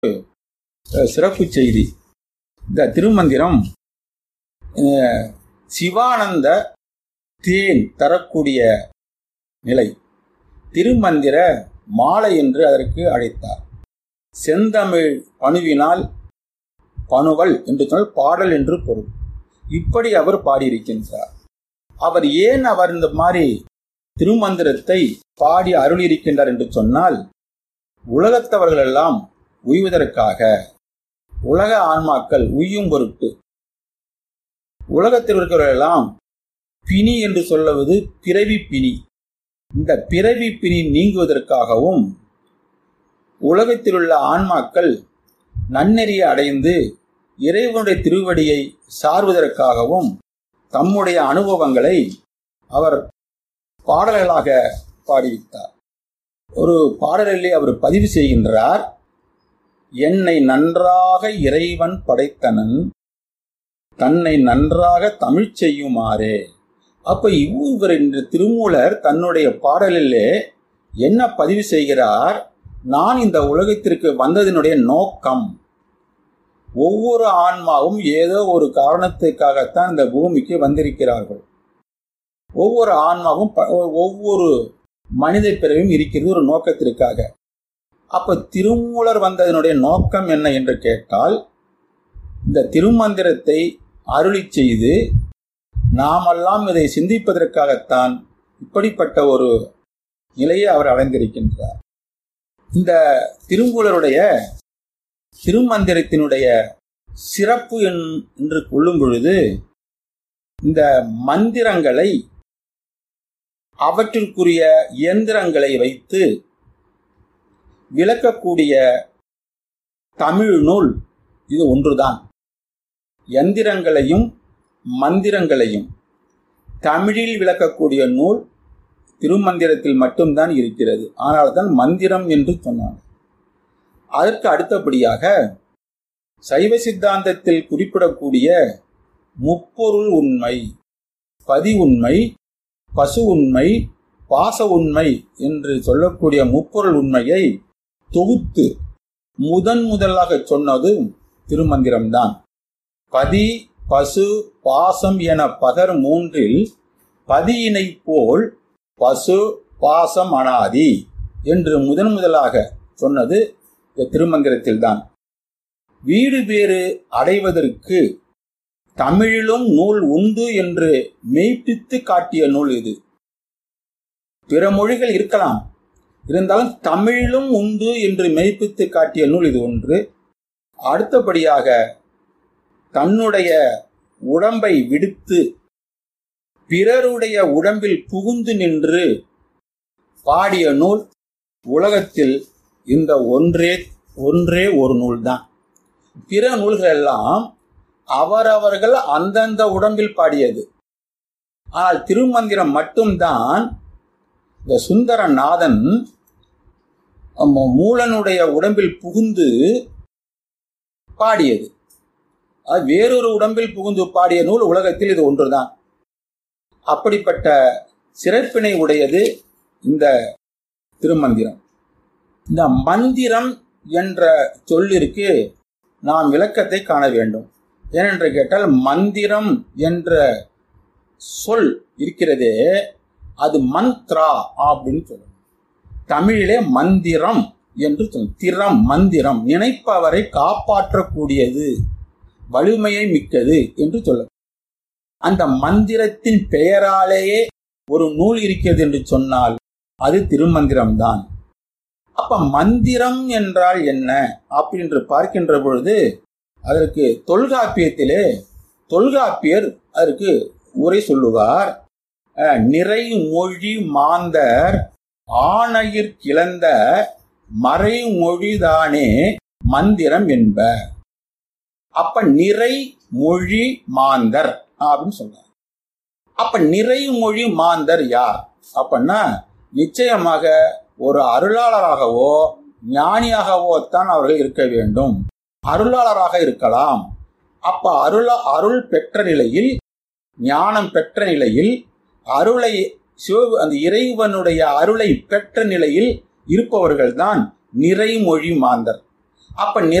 அஹ், சிறப்பு செய்தி இந்த திருமந்திரம் அஹ், சிவானந்த தேன் தரக்கூடிய நிலை திருமந்திர மாலை என்று அதற்கு அழைத்தார் செந்தமிழ் பணுவினால் பணுவல் என்று சொன்னால் பாடல் என்று பொருள் இப்படி அவர் பாடியிருக்கின்றார் அவர் ஏன் அவர் இந்த மாதிரி திருமந்திரத்தை பாடி அருளியிருக்கின்றார் என்று சொன்னால் உலகத்தவர்கள் எல்லாம் உய்வதற்காக உலக ஆன்மாக்கள் உய்யும் பொருட்டு உலகத்தில் இருக்கிறவர்களெல்லாம் பிணி என்று சொல்லுவது பிறவி பிணி இந்த பிறவி பிணி நீங்குவதற்காகவும் உலகத்தில் உள்ள ஆன்மாக்கள் நன்னெறியை அடைந்து இறைவனுடைய திருவடியை சார்வதற்காகவும் தம்முடைய அனுபவங்களை அவர் பாடல்களாக பாடிவித்தார் ஒரு பாடலிலே அவர் பதிவு செய்கின்றார் என்னை நன்றாக இறைவன் படைத்தனன் தன்னை நன்றாக தமிழ் செய்யுமாறே அப்ப இவர் இந்த திருமூலர் தன்னுடைய பாடலிலே என்ன பதிவு செய்கிறார் நான் இந்த உலகத்திற்கு வந்ததனுடைய நோக்கம் ஒவ்வொரு ஆன்மாவும் ஏதோ ஒரு காரணத்துக்காகத்தான் இந்த பூமிக்கு வந்திருக்கிறார்கள் ஒவ்வொரு ஆன்மாவும் ப- ஒவ்வொரு மனித பிறவியும் இருக்கிறது ஒரு நோக்கத்திற்காக அப்ப திருமூலர் வந்ததனுடைய நோக்கம் என்ன என்று கேட்டால் இந்த திருமந்திரத்தை அருளி செய்து நாமெல்லாம் இதை சிந்திப்பதற்காகத்தான் இப்படிப்பட்ட ஒரு நிலையை அவர் அடைந்திருக்கின்றார் இந்த திருமூலருடைய திருமந்திரத்தினுடைய சிறப்பு என்- என்று கொள்ளும் பொழுது இந்த மந்திரங்களை அவற்றிற்குரிய இயந்திரங்களை வைத்து விளக்கக்கூடிய தமிழ் நூல் இது ஒன்றுதான் எந்திரங்களையும் மந்திரங்களையும் தமிழில் விளக்கக்கூடிய நூல் திருமந்திரத்தில் மட்டும்தான் இருக்கிறது ஆனால் தான் மந்திரம் என்று சொன்னாங்க அதற்கு அடுத்தபடியாக சைவ சித்தாந்தத்தில் குறிப்பிடக்கூடிய முப்பொருள் உண்மை பதி உண்மை பசு உண்மை பாச உண்மை என்று சொல்லக்கூடிய முப்பொருள் உண்மையை தொகுத்து முதன் முதலாக சொன்னது திருமந்திரம்தான் பதி பசு பாசம் என பகர் மூன்றில் பதியினை போல் பசு பாசம் அனாதி என்று முதன் முதலாக சொன்னது இந்த திருமந்திரத்தில்தான் வீடு பேறு அடைவதற்கு தமிழிலும் நூல் உண்டு என்று மெய்ப்பித்து காட்டிய நூல் இது பிற மொழிகள் இருக்கலாம் இருந்தாலும் தமிழிலும் உண்டு என்று மெய்ப்பித்து காட்டிய நூல் இது ஒன்று அடுத்தபடியாக தன்னுடைய உடம்பை விடுத்து பிறருடைய உடம்பில் புகுந்து நின்று பாடிய நூல் உலகத்தில் இந்த ஒன்றே ஒன்றே ஒரு நூல்தான் பிற நூல்கள் எல்லாம் அவரவர்கள் அந்தந்த உடம்பில் பாடியது ஆனால் திருமந்திரம் மட்டும்தான் இந்த சுந்தரநாதன் நம்ம மூலனுடைய உடம்பில் புகுந்து பாடியது அது வேறொரு உடம்பில் புகுந்து பாடிய நூல் உலகத்தில் இது ஒன்றுதான் அப்படிப்பட்ட சிறப்பினை உடையது இந்த திருமந்திரம் இந்த மந்திரம் என்ற சொல்லிற்கு நாம் விளக்கத்தை காண வேண்டும் ஏனென்று கேட்டால் மந்திரம் என்ற சொல் இருக்கிறதே அது மந்த்ரா அப்படின்னு சொல்லணும் தமிழிலே மந்திரம் என்று சொல்லும் திறம் மந்திரம் நினைப்பவரை காப்பாற்றக்கூடியது வலிமையை மிக்கது என்று சொல்ல அந்த மந்திரத்தின் பெயராலேயே ஒரு நூல் இருக்கிறது என்று சொன்னால் அது திருமந்திரம்தான் அப்ப மந்திரம் என்றால் என்ன அப்படின்னு பார்க்கின்ற பொழுது அதற்கு தொல்காப்பியத்திலே தொல்காப்பியர் அதற்கு உரை சொல்லுவார் அஹ், நிறை மொழி மாந்தர் ஆணையிற் கிளந்த மறைமொழிதானே மந்திரம் என்ப அப்ப நிறை மொழி மாந்தர் அப்படின்னு சொல்றார் அப்ப நிறை மொழி மாந்தர் யார் அப்படின்னா நிச்சயமாக ஒரு அருளாளராகவோ ஞானியாகவோ தான் அவர்கள் இருக்க வேண்டும் அருளாளராக இருக்கலாம் அப்ப அருள அருள் பெற்ற நிலையில் ஞானம் பெற்ற நிலையில் அருளை சிவ அந்த இறைவனுடைய அருளை பெற்ற நிலையில் இருப்பவர்கள்தான் நிறைமொழி மாந்தர் அப்ப